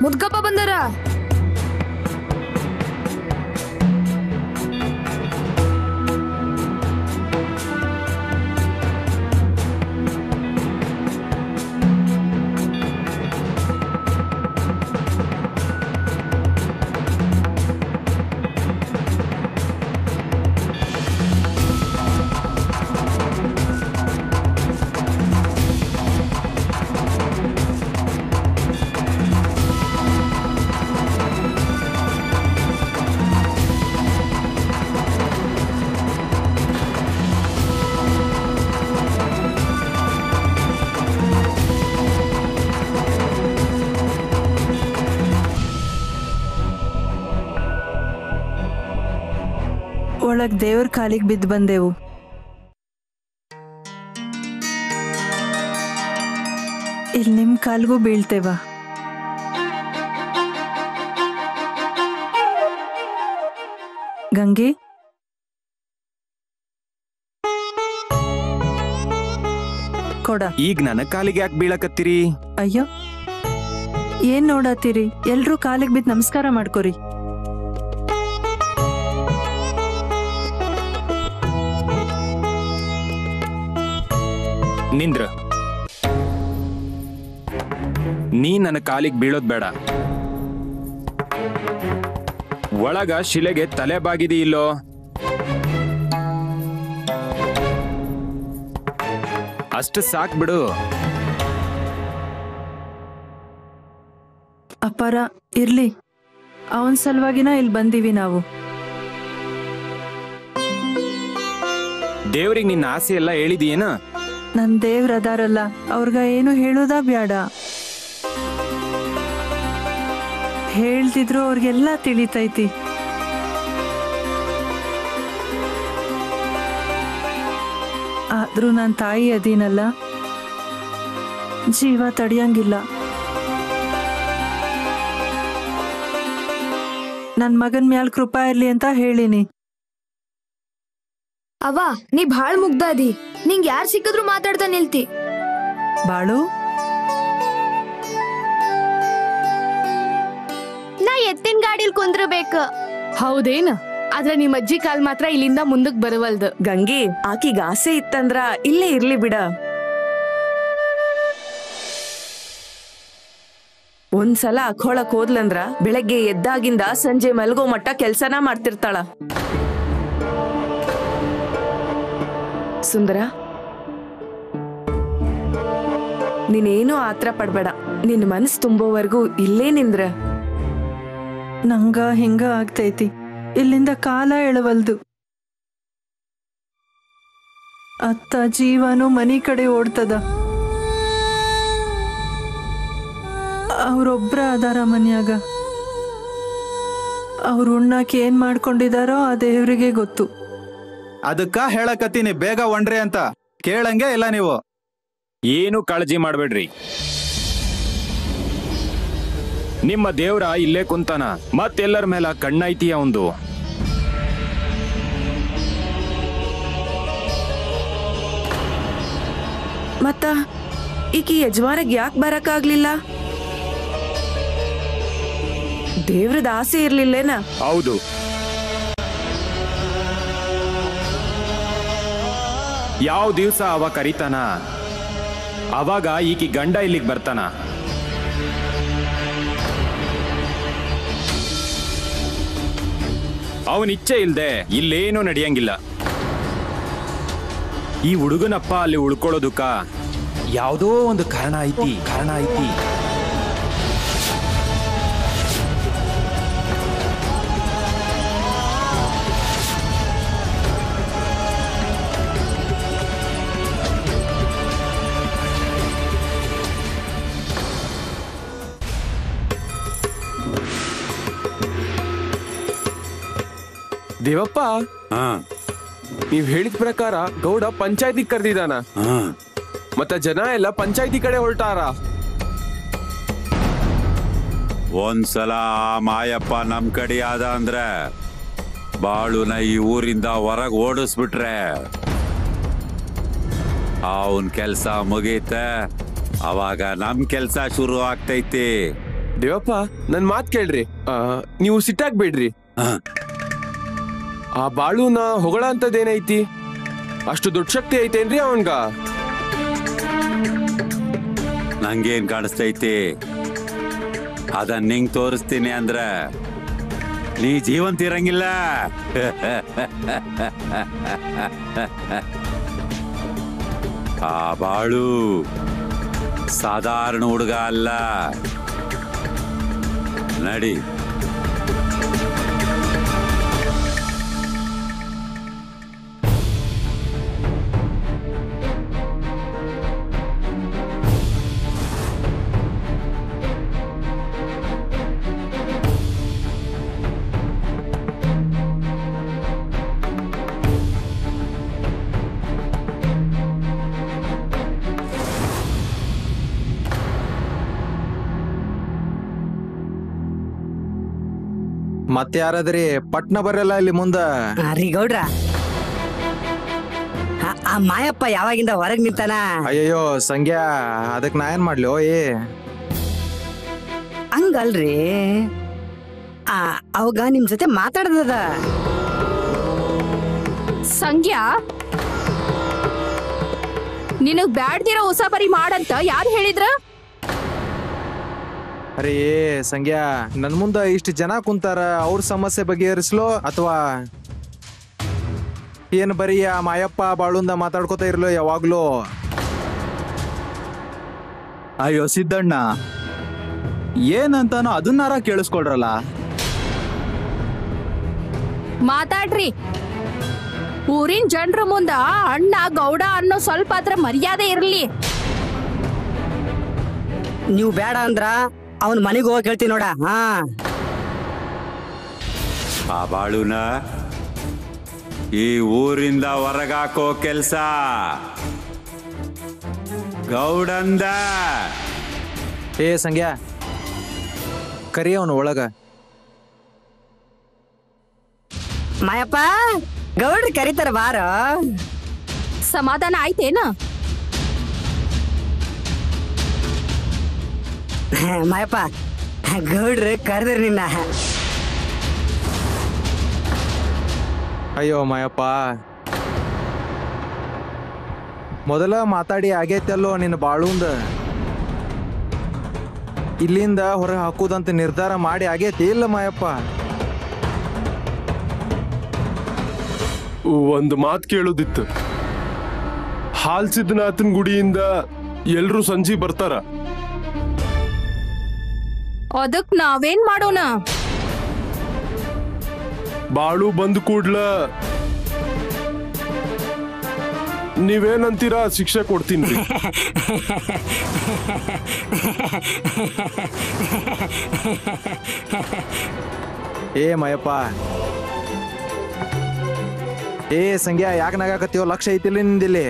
ಮುದ್ಕಪ್ಪ ಬಂದಾರ ಒಳಗ್ ದೇವ್ರ ಕಾಲಿಗೆ ಬಿದ್ದು ಬಂದೆವು ಇಲ್ಲಿ ನಿಮ್ ಕಾಲ್ಗೂ ಬೀಳ್ತೇವ ಗಂಗೆ ಕೊಡ ಈಗ ನನ್ನ ಕಾಲಿಗೆ ಯಾಕೆ ಬೀಳಕತ್ತೀರಿ ಅಯ್ಯೋ ಏನ್ ನೋಡತ್ತೀರಿ ಎಲ್ರೂ ಕಾಲಿಗೆ ಬಿದ್ದು ನಮಸ್ಕಾರ ಮಾಡ್ಕೊರಿ ನಿಂದ್ರ ನೀ ನನ್ನ ಕಾಲಿಗೆ ಬೀಳೋದ್ ಬೇಡ ಒಳಗ ಶಿಲೆಗೆ ತಲೆ ಬಾಗಿದಿ ಇಲ್ಲೋ ಅಷ್ಟು ಸಾಕ್ ಬಿಡು ಅಪಾರ ಇರ್ಲಿ ಅವನ್ ಸಲುವಾಗಿನ ಇಲ್ಲಿ ಬಂದೀವಿ ನಾವು ದೇವ್ರಿಗೆ ನಿನ್ನ ಆಸೆ ಎಲ್ಲ ಹೇಳಿದೀಯೇನ ನನ್ ದೇವ್ರ ಅದಾರಲ್ಲ ಅವ್ರಗ ಏನು ಹೇಳೋದ ಬ್ಯಾಡ ಹೇಳ್ತಿದ್ರು ಅವ್ರಿಗೆಲ್ಲ ತಿಳಿತೈತಿ ಆದ್ರೂ ನನ್ ತಾಯಿ ಅದೀನಲ್ಲ ಜೀವ ತಡಿಯಂಗಿಲ್ಲ ನನ್ ಮಗನ್ ಮ್ಯಾಲ್ ಕೃಪಾ ಇರ್ಲಿ ಅಂತ ಹೇಳಿನಿ ಅವ ನೀ ಭಾಳ್ ಮುಗ್ದಾದಿ ನಿಂಗ್ ಯಾರ್ ಸಿಕ್ಕಿದ್ರು ಮಾತಾಡ್ತಾ ನಿಲ್ತಿ ಬಾಳು ನಾ ಎತ್ತಿನ ಗಾಡಿಲ್ ಕುಂದ್ರಬೇಕು ಹೌದೇನ ಆದ್ರೆ ನಿಮ್ ಅಜ್ಜಿ ಕಾಲ್ ಮಾತ್ರ ಇಲ್ಲಿಂದ ಮುಂದಕ್ ಬರವಲ್ದು ಗಂಗಿ ಆಕಿಗ್ ಆಸೆ ಇತ್ತಂದ್ರ ಇಲ್ಲೇ ಇರ್ಲಿ ಬಿಡ ಒಂದ್ಸಲ ಅಕ್ಕೊಳಕ್ ಹೋದ್ಲಂದ್ರ ಬೆಳಗ್ಗೆ ಎದ್ದಾಗಿಂದ ಸಂಜೆ ಮಲ್ಗೋ ಮಟ್ಟ ಕೆಲ್ಸನ ಮಾಡ್ತಿರ್ತಾಳ ಸುಂದರ ನೀನೇನು ಆತ್ರ ಪಡ್ಬೇಡ ನಿನ್ ಮನಸ್ ತುಂಬೋವರ್ಗೂ ಇಲ್ಲೇ ನಿಂದ್ರ ನಂಗ ಹಿಂಗ ಆಗ್ತೈತಿ ಇಲ್ಲಿಂದ ಕಾಲ ಎಳವಲ್ದು ಅತ್ತ ಜೀವನು ಮನಿ ಕಡೆ ಓಡ್ತದ ಅವ್ರೊಬ್ರ ಅದಾರ ಮನ್ಯಾಗ ಅವ್ರು ಉಣ್ಣಾಕ ಏನ್ ಮಾಡ್ಕೊಂಡಿದಾರೋ ಆ ದೇವ್ರಿಗೆ ಗೊತ್ತು ಅದಕ್ಕ ಹೇಳಕತ್ತೀನಿ ಬೇಗ ಒಂಡ್ರಿ ಅಂತ ಕೇಳಂಗೆ ಇಲ್ಲ ನೀವು ಏನು ಕಾಳಜಿ ಮಾಡಬೇಡ್ರಿ ನಿಮ್ಮ ದೇವ್ರ ಇಲ್ಲೇ ಕುಂತಾನ ಮತ್ತೆಲ್ಲರ ಮೇಲ ಕಣ್ಣೈತಿ ಅವಂದು ಮತ್ತ ಈಕಿ ಯಜಮಾನಗ್ ಯಾಕೆ ಬರಕ್ಕಾಗ್ಲಿಲ್ಲ ದೇವ್ರದ್ ಆಸೆ ಇರ್ಲಿಲ್ಲೇನ ಹೌದು ಯಾವ ದಿವ್ಸ ಅವ ಕರಿತಾನ ಅವಾಗ ಈಕಿ ಗಂಡ ಇಲ್ಲಿಗೆ ಬರ್ತಾನ ಅವನ್ ಇಚ್ಛೆ ಇಲ್ದೆ ಇಲ್ಲೇನೂ ನಡೆಯಂಗಿಲ್ಲ ಈ ಹುಡುಗನಪ್ಪ ಅಲ್ಲಿ ಉಳ್ಕೊಳ್ಳೋದಕ್ಕ ಯಾವುದೋ ಒಂದು ಕಾರಣ ಐತಿ ಕಾರಣ ಐತಿ ದೇವಪ್ಪ ನೀವ್ ಹೇಳಿದ ಪ್ರಕಾರ ಗೌಡ ಪಂಚಾಯತಿ ಕರೆದಿದಾನ ಮತ್ತ ಜನ ಎಲ್ಲ ಪಂಚಾಯತಿ ಕಡೆ ಹೊರಟಾರ ಒಂದ್ಸಲ ಆ ಮಾಯಪ್ಪ ನಮ್ ಕಡೆ ಆದ ಅಂದ್ರೆ ಬಾಳುನ ಈ ಊರಿಂದ ಹೊರಗ್ ಓಡಿಸ್ಬಿಟ್ರೆ ಅವನ್ ಕೆಲ್ಸ ಮುಗೀತ ಅವಾಗ ನಮ್ ಕೆಲ್ಸ ಶುರು ಆಗ್ತೈತಿ ದೇವಪ್ಪ ನನ್ ಮಾತ್ ಕೇಳ್ರಿ ಆ, ನೀವು ಸಿಟ್ಟಾಗ್ಬೇಡ್ರಿ ಹಾ. ಆ ಬಾಳುನ ಹೊಗಳ ಅಂತದೇನೈತಿ ಅಷ್ಟು ದೊಡ್ಡ ಶಕ್ತಿ ಐತೇನ್ರಿ ಅವನ್ಗ ನಂಗೇನ್ ಕಾಣಿಸ್ತೈತಿ ಅದನ್ನ ನಿಂಗ್ ತೋರಿಸ್ತೀನಿ ಅಂದ್ರ ನೀ ಜೀವಂತ ಇರಂಗಿಲ್ಲ ಆ ಬಾಳು ಸಾಧಾರಣ ಹುಡುಗ ಅಲ್ಲ ನಡಿ ಮತ್ತೆ ಯಾರಾದ್ರಿ ಪಟ್ನ ಬರಲ್ಲ ಇಲ್ಲಿ ಮುಂದ ರೀ ಗೌಡ್ರ ಆ- ಆ ಮಾಯಪ್ಪ ಯಾವಾಗಿಂದ ಹೊರಗ್ ನಿಂತಾನ ಅಯ್ಯಯ್ಯೋ ಸಂಗ್ಯಾ ಅದಕ್ ನಾ ಏನ್ ಮಾಡ್ಲಿ ಓ ಏ ಹಂಗಲ್ರಿ ಆ ಅವಾಗ ನಿಮ್ ಜೊತೆ ಮಾತಾಡ್ದದ ಸಂಗ್ಯಾ ನಿನಗ್ ಬ್ಯಾಡ್ದಿರೋ ಉಸಾಬರಿ ಮಾಡಂತ ಯಾರು ಹೇಳಿದ್ರ ಅರೇ ಸಂಗ್ಯಾ ನನ್ ಮುಂದ ಇಷ್ಟು ಜನ ಕುಂತಾರ ಅವ್ರ ಸಮಸ್ಯೆ ಬಗೆಹರಿಸ್ಲೋ ಅಥವಾ ಏನ್ ಬರೀ ಆ ಮಾಯಪ್ಪ ಬಾಳುಂದ ಮಾತಾಡ್ಕೋತ ಇರ್ಲೋ ಯಾವಾಗ್ಲೂ ಅಯ್ಯೋ ಸಿದ್ದಣ್ಣ ಏನಂತಾನೋ ಅದನ್ನಾರ ಕೇಳಿಸ್ಕೊಳ್ರಲ್ಲ ಮಾತಾಡ್ರಿ ಊರಿನ ಜನರ ಮುಂದ ಅಣ್ಣ ಗೌಡ ಅನ್ನೋ ಸ್ವಲ್ಪ ಹತ್ರ ಮರ್ಯಾದೆ ಇರ್ಲಿ ನೀವು ಬೇಡ ಅಂದ್ರ ಅವನ್ ಮನೆಗೆ ಹೋಗಿ ಹೇಳ್ತೀನಿ ನೋಡ ಹಾ ಆ ಬಾಳುನ ಈ ಊರಿಂದ ಹೊರಗಾಕೋ ಕೆಲ್ಸ ಗೌಡಂದ ಏ ಸಂಗ್ಯಾ ಕರಿ ಅವನು ಒಳಗ ಮಾಯಪ್ಪ ಗೌಡ್ರಿ ಕರೀತಾರ ಬಾರ ಸಮಾಧಾನ ಆಯ್ತೇನ ಮಾಯಪ್ಪ ಗೌಡ್ರು ಕರೆದ್ರಿ ನಿನ್ನ ಅಯ್ಯೋ ಮಾಯಪ್ಪ ಮೊದಲ ಮಾತಾಡಿ ಆಗೈತಲ್ಲೋ ನಿನ್ನ ಬಾಳುಂದ ಇಲ್ಲಿಂದ ಹೊರಗೆ ಹಾಕುದಂತ ನಿರ್ಧಾರ ಮಾಡಿ ಆಗೈತಿ ಇಲ್ಲ ಮಾಯಪ್ಪ ಒಂದು ಮಾತ್ ಕೇಳೋದಿತ್ತು ಹಾಲ್ ಸಿದ್ದನಾಥನ್ ಗುಡಿಯಿಂದ ಎಲ್ರು ಸಂಜೆ ಬರ್ತಾರ ಅದಕ್ ನಾವೇನ್ ಮಾಡೋಣ ಬಾಳು ಬಂದ್ ಕೂಡ್ಲ ನೀವೇನಂತೀರಾ ಶಿಕ್ಷೆ ಕೊಡ್ತೀನಿ ಏ ಮಾಯಪ್ಪ ಏ ಸಂಗ್ಯಾ ಯಾಕೆ ನಗಾಕತ್ತೀವೋ ಲಕ್ಷ ಐತಿಲ್ಲ ನಿಂದಿಲ್ಲಿ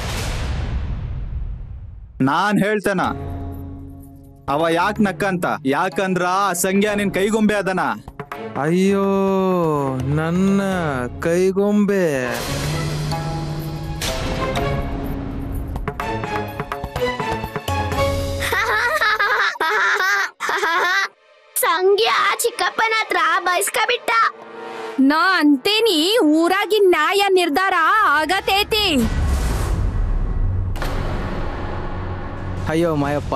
ನಾನ್ ಹೇಳ್ತೇನ ಅವ ಯಾಕ್ ನಕ್ಕಂತ ಯಾಕಂದ್ರ ಆ ಸಂಗ್ಯಾ ನಿನ್ ಕೈಗೊಂಬೆ ಅದನ ಅಯ್ಯೋ ನನ್ನ ಕೈಗೊಂಬೆ ಸಂಗ್ಯಾ ಚಿಕ್ಕಪ್ಪನ ಹತ್ರ ಬಯಸ್ಕಬಿಟ್ಟ ನಾ ಅಂತೇನಿ ಊರಾಗಿನ್ ನ್ಯಾಯ ನಿರ್ಧಾರ ಆಗತೈತಿ ಅಯ್ಯೋ ಮಾಯಪ್ಪ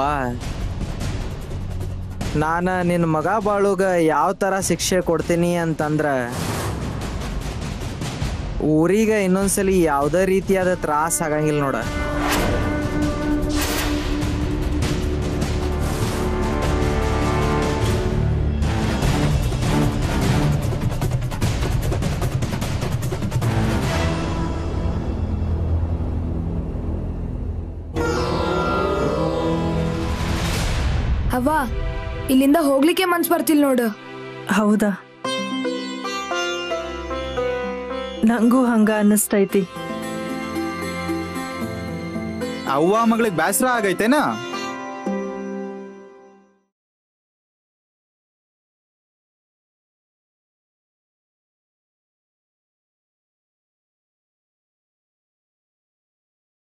ನಾನು ನಿನ್ನ ಮಗ ಬಾಳುಗ ಯಾವ ಥರ ಶಿಕ್ಷೆ ಕೊಡ್ತೀನಿ ಅಂತಂದ್ರ ಊರಿಗೆ ಇನ್ನೊಂದ್ಸಲಿ ಯಾವುದೇ ರೀತಿಯಾದ ತ್ರಾಸ ಆಗಂಗಿಲ್ಲ ನೋಡ ಅವ್ವ ಇಲ್ಲಿಂದ ಹೋಗ್ಲಿಕ್ಕೆ ಮನ್ಸ್ ಬರ್ತಿಲ್ ನೋಡು ಹೌದಾ ನಂಗೂ ಹಂಗ ಅನ್ನಿಸ್ತೈತಿ ಅವ್ವ ಮಗಳಿಗೆ ಬ್ಯಾಸರ ಆಗೈತೇನಾ